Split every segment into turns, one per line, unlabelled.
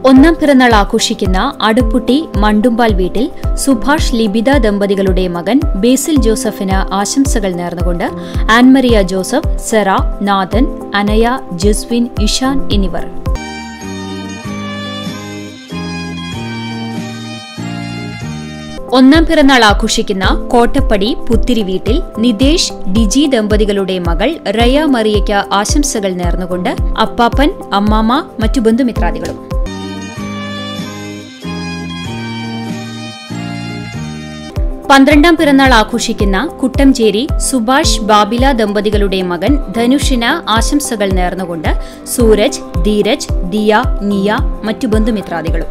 ഒന്നാം പിറന്നാൾ ആഘോഷിക്കുന്ന അടുപ്പുട്ടി മണ്ടുമ്പാൽ വീട്ടിൽ സുഭാഷ് ലിബിത ദമ്പതികളുടെ മകൻ ബേസിൽ ജോസഫിന് ആശംസകൾ നേർന്നുകൊണ്ട് ആൻമറിയ ജോസഫ് സെറ നാഥൻ അനയ ജസ്വിൻ ഇഷാൻ എന്നിവർ ഒന്നാം പിറന്നാൾ ആഘോഷിക്കുന്ന കോട്ടപ്പടി പുത്തിരി വീട്ടിൽ നിതേഷ് ഡിജി ദമ്പതികളുടെ മകൾ റയ മറിയയ്ക്ക് ആശംസകൾ നേർന്നുകൊണ്ട് അപ്പാപ്പൻ അമ്മാമ്മ മറ്റു ബന്ധുമിത്രാദികളും പന്ത്രണ്ടാം പിറന്നാൾ ആഘോഷിക്കുന്ന കുട്ടംചേരി സുഭാഷ് ബാബില ദമ്പതികളുടെ മകൻ ധനുഷിന് ആശംസകൾ നേർന്നുകൊണ്ട് സൂരജ് ധീരജ് ദിയ നിയ മറ്റു ബന്ധുമിത്രാദികളും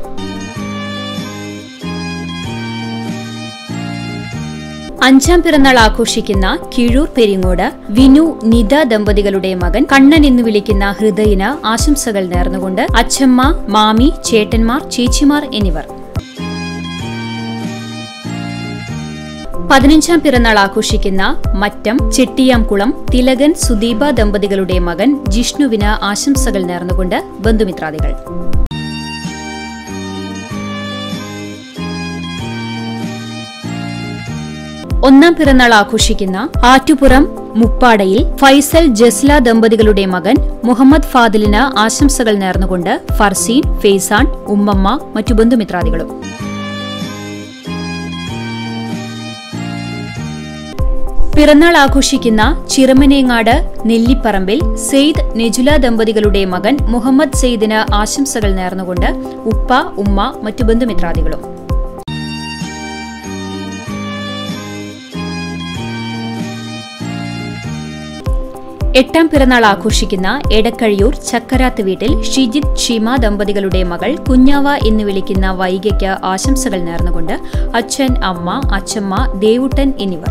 അഞ്ചാം പിറന്നാൾ ആഘോഷിക്കുന്ന കിഴൂർ പെരിങ്ങോട് വിനു നിത ദമ്പതികളുടെ മകൻ കണ്ണൻ എന്ന് വിളിക്കുന്ന ഹൃദയിന് ആശംസകൾ നേർന്നുകൊണ്ട് അച്ഛമ്മ മാമി ചേട്ടന്മാർ ചേച്ചിമാർ എന്നിവർ പതിനഞ്ചാം പിറന്നാൾ ആഘോഷിക്കുന്ന മറ്റം ചെട്ടിയാംകുളം തിലകൻ സുദീപ ദമ്പതികളുടെ മകൻ ജിഷ്ണുവിന് ആശംസകൾ നേർന്നുകൊണ്ട് ബന്ധുമിത്രാദികൾ ഒന്നാം പിറന്നാൾ ആഘോഷിക്കുന്ന ആറ്റുപുറം മുപ്പാടയിൽ ഫൈസൽ ജസ്ല ദമ്പതികളുടെ മകൻ മുഹമ്മദ് ഫാദിലിന് ആശംസകൾ നേർന്നുകൊണ്ട് ഫർസീൻ ഫെയ്സാൻ ഉമ്മമ്മ മറ്റു ബന്ധുമിത്രാദികളും പിറന്നാൾ ആഘോഷിക്കുന്ന ചിറമനേങ്ങാട് നെല്ലിപ്പറമ്പിൽ സെയ്ദ് നെജുല ദമ്പതികളുടെ മകൻ മുഹമ്മദ് സെയ്ദിന് ആശംസകൾ നേർന്നുകൊണ്ട് ഉപ്പ ഉമ്മ മറ്റു ബന്ധുമിത്രാദികളും എട്ടാം പിറന്നാൾ ആഘോഷിക്കുന്ന എടക്കഴിയൂർ ചക്കരാത്ത് വീട്ടിൽ ഷിജിത് ഷിമ ദമ്പതികളുടെ മകൾ കുഞ്ഞാവ എന്ന് വിളിക്കുന്ന വൈഗയ്ക്ക് ആശംസകൾ നേർന്നുകൊണ്ട് അച്ഛൻ അമ്മ അച്ഛമ്മ ദേവുട്ടൻ എന്നിവർ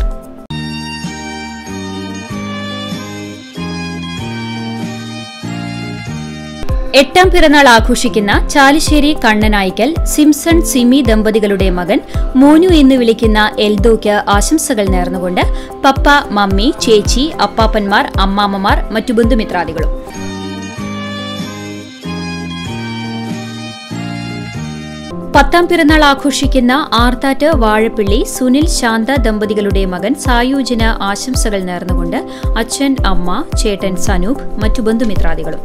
എട്ടാം പിറന്നാൾ ആഘോഷിക്കുന്ന ചാലിശ്ശേരി കണ്ണനായിക്കൽ സിംസൺ സിമി ദമ്പതികളുടെ മകൻ മോനു എന്ന് വിളിക്കുന്ന എൽദോയ്ക്ക് ആശംസകൾ നേർന്നുകൊണ്ട് പപ്പ മമ്മി ചേച്ചി അപ്പാപ്പന്മാർ അമ്മാമ്മമാർ മറ്റു ബന്ധുമിത്രാദികളും പത്താം പിറന്നാൾ ആഘോഷിക്കുന്ന ആർത്താറ്റ് വാഴപ്പിള്ളി സുനിൽ ശാന്ത ദമ്പതികളുടെ മകൻ സായൂജിന് ആശംസകൾ നേർന്നുകൊണ്ട് അച്ഛൻ അമ്മ ചേട്ടൻ സനൂപ് മറ്റു ബന്ധുമിത്രാദികളും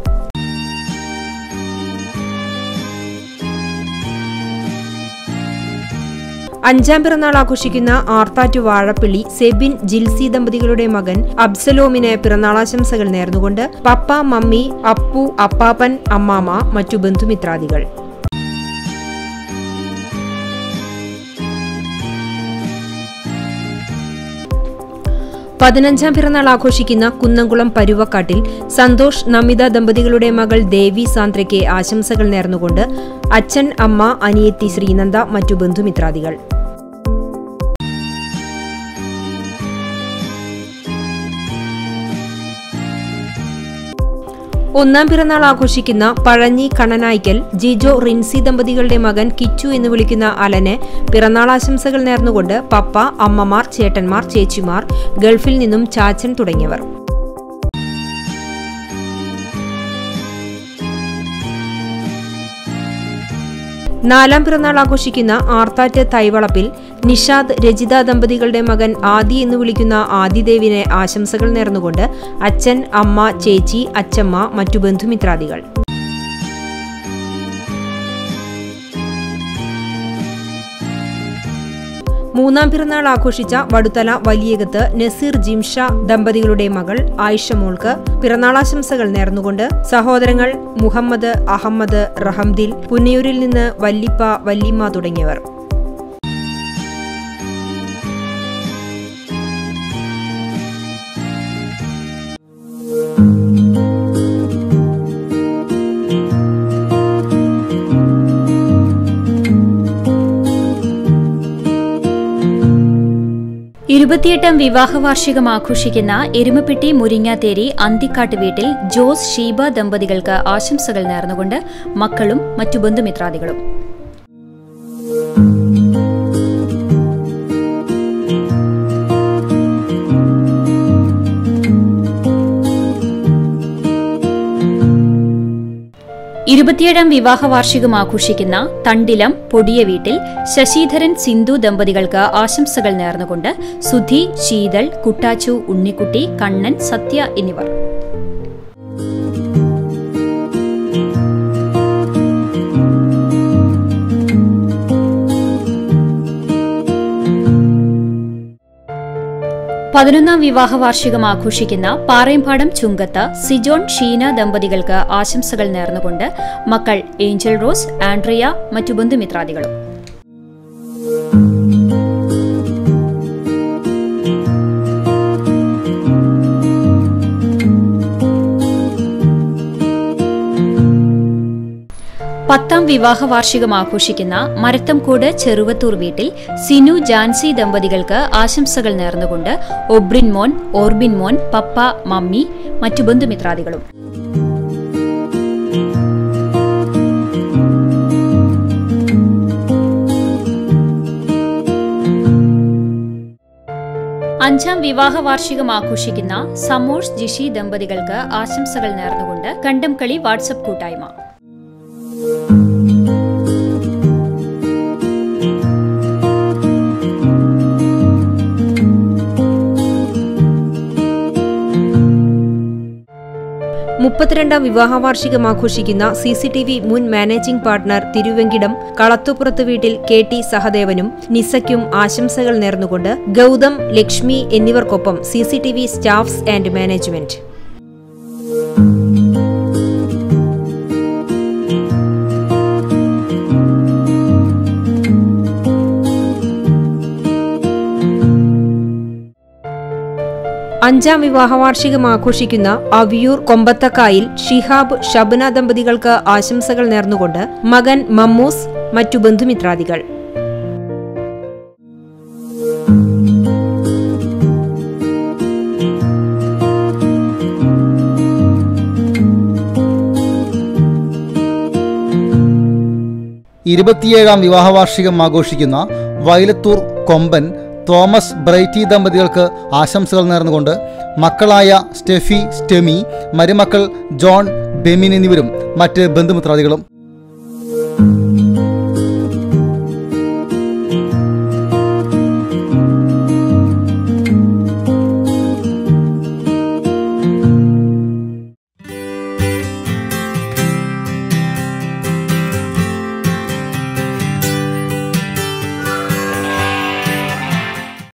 അഞ്ചാം പിറന്നാൾ ആഘോഷിക്കുന്ന ആർത്താറ്റു വാഴപ്പിള്ളി സെബിൻ ജിൽസി ദമ്പതികളുടെ മകൻ അബ്സലോമിന് പിറന്നാളാശംസകൾ നേർന്നുകൊണ്ട് പപ്പ മമ്മി അപ്പു അപ്പാപ്പൻ അമ്മാമ മറ്റു ബന്ധുമിത്രാദികൾ പതിനഞ്ചാം പിറന്നാൾ ആഘോഷിക്കുന്ന കുന്നംകുളം പരുവക്കാട്ടിൽ സന്തോഷ് നമിത ദമ്പതികളുടെ മകൾ ദേവി സാന്ദ്രയ്ക്ക് ആശംസകൾ നേർന്നുകൊണ്ട് അച്ഛൻ അമ്മ അനിയത്തി ശ്രീനന്ദ മറ്റു ബന്ധുമിത്രാദികൾ ഒന്നാം പിറന്നാൾ ആഘോഷിക്കുന്ന പഴഞ്ഞി കണ്ണനായ്ക്കൽ ജിജോ റിൻസി ദമ്പതികളുടെ മകൻ കിച്ചു എന്ന് വിളിക്കുന്ന അലന് പിറന്നാളാശംസകൾ നേർന്നുകൊണ്ട് പപ്പ അമ്മമാർ ചേട്ടന്മാർ ചേച്ചിമാർ ഗൾഫിൽ നിന്നും ചാച്ചൻ തുടങ്ങിയവർ നാലാം പിറന്നാൾ ആഘോഷിക്കുന്ന ആർത്താറ്റ് തൈവളപ്പിൽ നിഷാദ് രജിത ദമ്പതികളുടെ മകൻ ആദി എന്ന് വിളിക്കുന്ന ആദിദേവിനെ ആശംസകൾ നേർന്നുകൊണ്ട് അച്ഛൻ അമ്മ ചേച്ചി അച്ചമ്മ മറ്റു ബന്ധുമിത്രാദികൾ മൂന്നാം പിറന്നാൾ ആഘോഷിച്ച വടുതല വലിയകത്ത് നസീർ ജിംഷ ദമ്പതികളുടെ മകൾ ആയിഷ മോൾക്ക് പിറന്നാളാശംസകൾ നേർന്നുകൊണ്ട് സഹോദരങ്ങൾ മുഹമ്മദ് അഹമ്മദ് റഹംദിൽ പുന്നയൂരിൽ നിന്ന് വല്ലിപ്പ വല്ലിമ്മ തുടങ്ങിയവർ
ഇരുപത്തിയെട്ടാം വിവാഹ വാർഷികം ആഘോഷിക്കുന്ന എരുമപ്പെട്ടി മുരിങ്ങാത്തേരി അന്തിക്കാട്ട് വീട്ടിൽ ജോസ് ഷീബ ദമ്പതികൾക്ക് ആശംസകൾ നേർന്നുകൊണ്ട് മക്കളും മറ്റു ബന്ധുമിത്രാദികളും ഇരുപത്തിയേഴാം വിവാഹ വാർഷികം ആഘോഷിക്കുന്ന തണ്ടിലം പൊടിയ വീട്ടിൽ ശശിധരൻ സിന്ധു ദമ്പതികൾക്ക് ആശംസകൾ നേർന്നുകൊണ്ട് സുധി ശീതൾ കുട്ടാച്ചു ഉണ്ണിക്കുട്ടി കണ്ണൻ സത്യ എന്നിവർ പതിനൊന്നാം വിവാഹ വാർഷികം ആഘോഷിക്കുന്ന പാറയമ്പാടം ചുങ്കത്ത് സിജോൺ ഷീന ദമ്പതികൾക്ക് ആശംസകൾ നേർന്നുകൊണ്ട് മക്കൾ ഏഞ്ചൽ റോസ് ആൻഡ്രിയ മറ്റു ബന്ധുമിത്രാദികളും പത്താം വിവാഹ വാർഷികം ആഘോഷിക്കുന്ന മരത്തംകോട് ചെറുവത്തൂർ വീട്ടിൽ സിനു ജാൻസി ദമ്പതികൾക്ക് ആശംസകൾ നേർന്നുകൊണ്ട് ഒബ്രിൻ മോൻ ഓർബിൻ മോൻ പപ്പ മമ്മി മറ്റു ബന്ധുമിത്രാദികളും അഞ്ചാം വിവാഹ വാർഷികം ആഘോഷിക്കുന്ന സമോഷ് ജിഷി ദമ്പതികൾക്ക് ആശംസകൾ നേർന്നുകൊണ്ട് കണ്ടംകളി വാട്സപ്പ് കൂട്ടായ്മ
മുപ്പത്തിരണ്ടാം വിവാഹ വാർഷികം ആഘോഷിക്കുന്ന സി സി ടി വി മുൻ മാനേജിംഗ് പാർട്ണർ തിരുവെങ്കിടം കളത്തുപുറത്ത് വീട്ടിൽ കെ ടി സഹദേവനും നിസയ്ക്കും ആശംസകൾ നേർന്നുകൊണ്ട് ഗൗതം ലക്ഷ്മി എന്നിവർക്കൊപ്പം C C T V staffs and management അഞ്ചാം വിവാഹ വാർഷികം ആഘോഷിക്കുന്ന അവിയൂർ കൊമ്പത്തക്കായിൽ ഷിഹാബ് ഷബന ദമ്പതികൾക്ക് ആശംസകൾ നേർന്നുകൊണ്ട് മകൻ മമ്മൂസ് മറ്റു ബന്ധുമിത്രാദികൾ
ഇരുപത്തിയേഴാം വിവാഹവാർഷികം ആഘോഷിക്കുന്ന വയലത്തൂർ കൊമ്പൻ തോമസ് ബ്രൈറ്റി ദമ്പതികൾക്ക് ആശംസകൾ നേർന്നുകൊണ്ട് മക്കളായ സ്റ്റെഫി സ്റ്റെമി മരുമക്കൾ ജോൺ ബെമിൻ എന്നിവരും മറ്റ് ബന്ധുമിത്രാദികളും